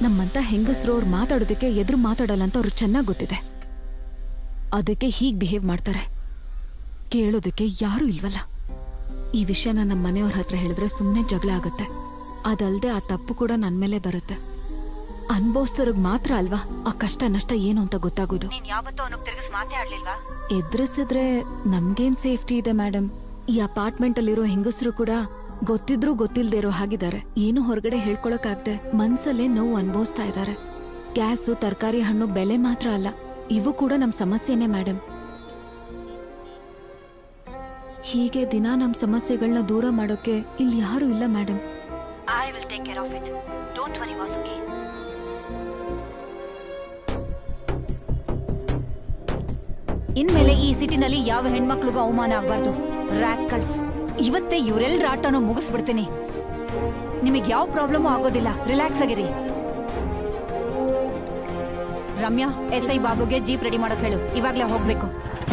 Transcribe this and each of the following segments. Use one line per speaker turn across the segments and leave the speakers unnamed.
ನಮ್ಮಂತ ಹೆಂಗಸರು ಅವ್ರು ಮಾತಾಡೋದಕ್ಕೆ ಎದುರು ಮಾತಾಡಲ್ಲ ಅಂತ ಅವ್ರಿಗೆ ಚೆನ್ನಾಗಿ ಗೊತ್ತಿದೆ ಅದಕ್ಕೆ ಹೀಗ್ ಬಿಹೇವ್ ಮಾಡ್ತಾರೆ ಕೇಳೋದಕ್ಕೆ ಯಾರೂ ಇಲ್ವಲ್ಲ ಈ ವಿಷಯನ ನಮ್ಮ ಮನೆಯವ್ರ ಹತ್ರ ಹೇಳಿದ್ರೆ ಸುಮ್ಮನೆ ಜಗಳ ಆಗುತ್ತೆ ಅದಲ್ದೆ ಆ ತಪ್ಪು ಕೂಡ ನನ್ ಮೇಲೆ ಬರುತ್ತೆ ಅನ್ಭವಿಸ್ತೋರ್ಗ್ ಮಾತ್ರ ಅಲ್ವಾ ಆ ಕಷ್ಟ ನಷ್ಟ ಏನು ಅಂತ ಗೊತ್ತಾಗೋದು
ನೀನ್ ಯಾವತ್ತೂ ಅವನಿಗೆ ತಿರುಗಿಸ್ ಮಾತೇ ಆಡ್ಲಿಲ್ವಾ
ಎದುರಿಸಿದ್ರೆ ನಮ್ಗೇನ್ ಸೇಫ್ಟಿ ಇದೆ ಮೇಡಮ್ ಈ ಅಪಾರ್ಟ್ಮೆಂಟ್ ಅಲ್ಲಿರೋ ಹೆಂಗಸರು ಕೂಡ ಗೊತ್ತಿದ್ರೂ ಗೊತ್ತಿಲ್ದೇ ಇರೋ ಹಾಗಿದ್ದಾರೆ ಏನು ಹೊರಗಡೆ ಹೇಳ್ಕೊಳಕ್ಕಾಗ್ದೆ ಮನ್ಸಲ್ಲೇ ನೋವು ಅನ್ಭವಿಸ್ತಾ ಇದ್ದಾರೆ ಗ್ಯಾಸು ತರಕಾರಿ ಹಣ್ಣು ಬೆಲೆ ಮಾತ್ರ ಅಲ್ಲ ಇವು ಕೂಡ ನಮ್ ಸಮಸ್ಯೆನೇ ಮೇಡಮ್ ಹೀಗೆ ದಿನ ನಮ್ ಸಮಸ್ಯೆಗಳನ್ನ ದೂರ ಮಾಡೋಕೆ ಇಲ್ಲಿ ಯಾರು ಇಲ್ಲ madam
I will take care of it don't worry Vasuki ಇನ್ಮೇಲೆ ಈ ಸಿಟಿನಲ್ಲಿ ಯಾವ ಹೆಣ್ಮಕ್ಳಿಗೂ ಅವಮಾನ ಆಗ್ಬಾರ್ದು ರಾಸ್ಕಲ್ಸ್ ಇವತ್ತೇ ಇವರೆಲ್ಲರ ಆಟನೂ ಮುಗಿಸ್ಬಿಡ್ತೀನಿ ನಿಮಗೆ ಯಾವ ಪ್ರಾಬ್ಲಮ್ ಆಗೋದಿಲ್ಲ ರಿಲ್ಯಾಕ್ಸ್ ಆಗಿರಿ ರಮ್ಯಾ ಎಸ್ ಐ ಬಾಬುಗೆ ಜೀಪ್ ರೆಡಿ ಮಾಡೋಕ್ ಹೇಳು ಇವಾಗ್ಲೇ ಹೋಗ್ಬೇಕು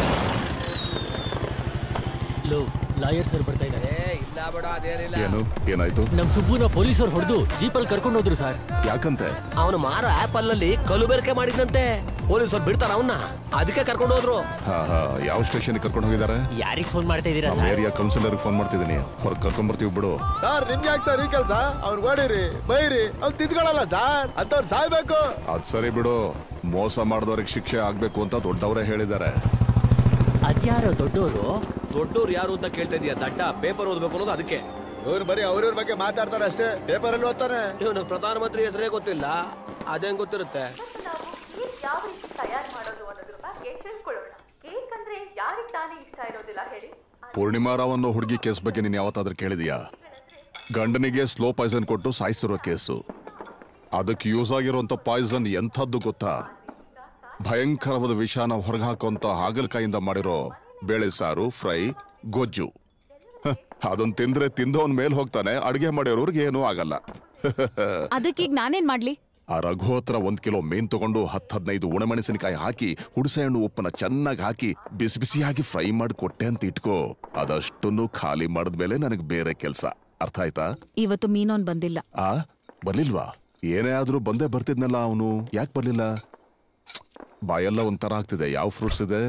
ಲೋ ಲಾಯರ್ ಸರ್ ಬರ್ತಾ ಇದ್ದಾರೆ
ಏನು ಏನಾಯ್ತು
ನಮ್ ಸುಬ್ಬುನ ಪೊಲೀಸರು ಹೊಡೆದು ಜೀಪಲ್ಲಿ ಕರ್ಕೊಂಡು ಹೋದ್ರು ಸರ್
ಯಾಕಂತೆ
ಅವನು ಮಾರೋ ಆಪಲ್ ನಲ್ಲಿ ಕಲುಬೆರಕೆ ಮಾಡಿದಂತೆ ಪೊಲೀಸರು ಬಿಡ್ತಾರ ಅವನ್ನ ಅದಕ್ಕೆ ಕರ್ಕೊಂಡು ಹೋದ್ರು
ಹಾ ಹಾ ಯಾವ ಸ್ಟೇಷನ್ ಕರ್ಕೊಂಡು ಹೋಗಿದ್ದಾರೆ
ಯಾರಿಗ್ ಫೋನ್ ಮಾಡ್ತಾ ಇದ್ದೀರಾ
ನಮ್ಮ
ಸರ್
ಏರಿಯಾ ಕೌನ್ಸಿಲರ್ ಫೋನ್ ಮಾಡ್ತಿದ್ದೀನಿ ಹೊರಗೆ ಕರ್ಕೊಂಡ್ ಬರ್ತೀವಿ ಬಿಡು
ಸರ್ ನಿಮ್ಗೆ ಯಾಕೆ ಸರ್ ಈ ಕೆಲಸ ಅವ್ರು ಹೊಡೀರಿ ಬೈರಿ ಅವ್ರು ತಿದ್ಕೊಳ್ಳಲ್ಲ ಸರ್ ಅಂತವ್ರು ಸಾಯ್ಬೇಕು
ಅದ್ ಸರಿ ಬಿಡು ಮೋಸ ಮಾಡಿದವ್ರಿಗೆ ಶಿಕ್ಷೆ ಆಗ್ಬೇಕು ಅಂತ ದೊಡ್ಡವರೇ ಹೇಳಿದ್ದಾರೆ
ಅದ್ಯಾರೋ ದೊಡ್ಡವರು
ದೊಡ್ಡವ್ರು ಯಾರು ಅಂತ ಕೇಳ್ತಾ ಇದೀಯ ದಡ್ಡ ಪೇಪರ್ ಓದ್ಬೇಕು ಅನ್ನೋದು ಅದಕ್ಕೆ
ಇವ್ರು ಬರೀ ಅವ್ರವ್ರ ಬಗ್ಗೆ ಮಾತಾಡ್ತಾರೆ ಅಷ್ಟೇ ಪೇಪರ್ ಅಲ್ಲಿ ಓದ್ತಾನೆ
ಇವನು ಪ್ರಧಾನಮಂತ್ರಿ ಹೆಸರೇ ಗೊತ್ತಿಲ್ಲ ಅದೇನ್ ಗೊತ್ತಿರುತ್ತೆ
ನಾವು ಕೇಕ್ ಯಾವ ರೀತಿ ತಯಾರು ಮಾಡೋದು ಅನ್ನೋದ್ರ ಬಗ್ಗೆ ತಿಳ್ಕೊಳ್ಳೋಣ ಕೇಕ್ ಅಂದ್ರೆ ಯಾರಿಗೆ ತಾನೇ ಇಷ್ಟ ಇರೋದಿಲ್ಲ ಹೇಳಿ
ಪೂರ್ಣಿಮಾ ರಾವ್ ಅನ್ನೋ ಹುಡುಗಿ ಕೇಸ್ ಬಗ್ಗೆ ನೀನ್ ಯಾವತ್ತಾದ್ರೂ ಕೇಳಿದ್ಯಾ ಗಂಡನಿಗೆ ಸ್ಲೋ ಪಾಯ್ಸನ್ ಕೊಟ್ಟು ಸಾಯಿಸಿರೋ ಕೇಸು ಅದಕ್ಕೆ ಯೂಸ್ ಆಗಿರುವಂತ ಪಾಯ್ಸನ್ ಎಂಥದ್ದು ಗೊತ್ತಾ ಭಯಂಕರವಾದ ವಿಷಾನ ಹೊರಗೆ ಹಾಕುವಂತ ಹಾಗಲಕಾಯಿಂದ ಮಾಡಿರೋ ಬೇಳೆ ಸಾರು ಫ್ರೈ ಗೊಜ್ಜು ಹ, ಅದನ್ ತಿಂದ್ರೆ ತಿಂದವನ್ ಮೇಲ್ ಹೋಗ್ತಾನೆ ಅಡಿಗೆ ಮಾಡಿರೋರ್ಗೆ ಏನೂ ಆಗಲ್ಲ
ಅದಕ್ಕೀಗ ನಾನೇನ್ ಮಾಡ್ಲಿ
ಆ ರಘು ಹತ್ರ ಒಂದ್ ಕಿಲೋ ಮೀನ್ ತಗೊಂಡು ಹತ್ತು ಹದಿನೈದು ಒಣಮೆಣಸಿನಕಾಯಿ ಹಾಕಿ ಹುಣಸೆ ಹಣ್ಣು ಉಪ್ಪನ್ನ ಚೆನ್ನಾಗಿ ಹಾಕಿ ಬಿಸಿ ಬಿಸಿಯಾಗಿ ಫ್ರೈ ಮಾಡಿ ಕೊಟ್ಟೆ ಅಂತ ಇಟ್ಕೋ ಅದಷ್ಟನ್ನು ಖಾಲಿ ಮಾಡಿದ್ಮೇಲೆ ನನಗೆ ಬೇರೆ ಕೆಲ್ಸ ಅರ್ಥ ಆಯ್ತಾ
ಇವತ್ತು ಮೀನೋನ್ ಬಂದಿಲ್ಲ
ಆ ಬರ್ಲಿಲ್ವಾ ಏನೇ ಆದ್ರೂ ಬಂದೇ ಬರ್ತಿದ್ನಲ್ಲ ಅವನು ಯಾಕೆ ಬರ್ಲಿಲ್ಲ ಬಾಯೆಲ್ಲ ಒಂಥರ ಆಗ್ತಿದೆ ಯಾವ ಫ್ರೂಟ್ಸ್ ಇದೆ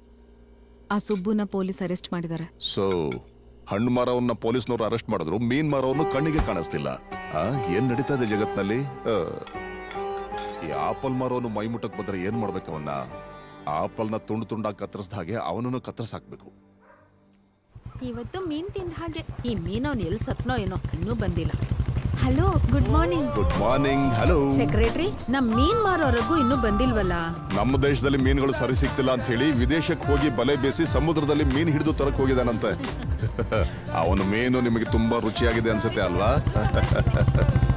ಆ ಸುಬ್ಬುನ ಪೊಲೀಸ್ ಅರೆಸ್ಟ್ ಮಾಡಿದ್ದಾರೆ
ಸೊ ಹಣ್ಣು ಮರವನ್ನ ಪೊಲೀಸ್ನವ್ರು ಅರೆಸ್ಟ್ ಮಾಡಿದ್ರು ಮೀನ್ ಮರವನ್ನು ಕಣ್ಣಿಗೆ ಕಾಣಿಸ್ತಿಲ್ಲ ಆ ಏನ್ ನಡೀತಾ ಇದೆ ಜಗತ್ನಲ್ಲಿ ಆ, ಈ ಆಪಲ್ ಮರವನ್ನು ಮೈ ಮುಟ್ಟಕ್ ಬಂದ್ರೆ ಏನ್ ಮಾಡ್ಬೇಕು ಅವನ್ನ ಆಪಲ್ನ ತುಂಡು ತುಂಡಾಗಿ ಕತ್ತರಿಸಿದ ಹಾಗೆ ಅವನನ್ನು ಕತ್ತರಿಸಾಕ್ಬೇಕು
ಇವತ್ತು ಮೀನ್ ತಿಂದ ಹಾಗೆ ಈ ಮೀನವ್ನು ಎಲ್ಲಿ ಸತ್ನೋ ಏನೋ ಇನ್ನೂ ಬಂದಿಲ್ಲ hello good morning
good morning hello
secretary ನಮ್ ಮೀನ್ ಮಾರೋರಗೂ ಇನ್ನೂ ಬಂದಿಲ್ವಲ್ಲ
ನಮ್ಮ ದೇಶದಲ್ಲಿ ಮೀನುಗಳು ಸರಿ ಸಿಗ್ತಿಲ್ಲ ಅಂತ ಹೇಳಿ ವಿದೇಶಕ್ಕೆ ಹೋಗಿ ಬಲೆ ಬೇಸಿ ಸಮುದ್ರದಲ್ಲಿ ಮೀನು ಹಿಡಿದು ತರಕ್ ಹೋಗಿದಾನಂತೆ ಅವನ ಮೀನು ನಿಮಗೆ ತುಂಬಾ ರುಚಿಯಾಗಿದೆ ಅನ್ಸುತ್ತೆ ಅಲ್ವಾ